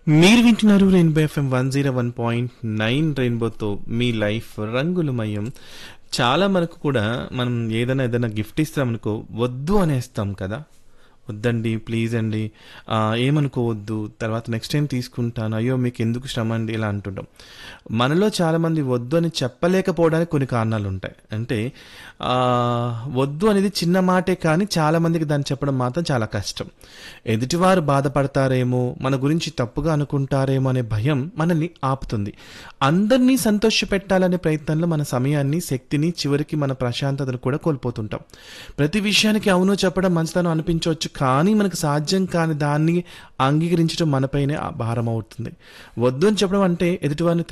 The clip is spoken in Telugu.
మీరు వింటున్నారు rainbow FM one zero one point nine రెయిన్బోతో మీ లైఫ్ రంగులమయం చాలా మనకు కూడా మనం ఏదైనా ఏదైనా గిఫ్ట్ ఇస్తామనుకో వద్దు అనేస్తాం కదా వద్దండి ప్లీజ్ అండి ఆ, ఏమనుకోవద్దు తర్వాత నెక్స్ట్ టైం తీసుకుంటాను అయ్యో మీకు ఎందుకు శ్రమ అండి ఇలా అంటుంటాం మనలో చాలామంది వద్దు అని చెప్పలేకపోవడానికి కొన్ని కారణాలు ఉంటాయి అంటే ఆ, వద్దు అనేది చిన్న మాటే కానీ చాలామందికి దాన్ని చెప్పడం మాత్రం చాలా కష్టం ఎదుటివారు బాధపడతారేమో మన గురించి తప్పుగా అనుకుంటారేమో అనే భయం మనల్ని ఆపుతుంది అందరినీ సంతోష పెట్టాలనే ప్రయత్నంలో మన సమయాన్ని శక్తిని చివరికి మన ప్రశాంతతను కూడా కోల్పోతుంటాం ప్రతి విషయానికి అవును చెప్పడం మంచితనం అనిపించవచ్చు కానీ మనకు సాధ్యం కాని దాన్ని అంగీకరించడం మనపైనే ఆ భారం అవుతుంది వద్దు అని చెప్పడం అంటే ఎదుటివారిని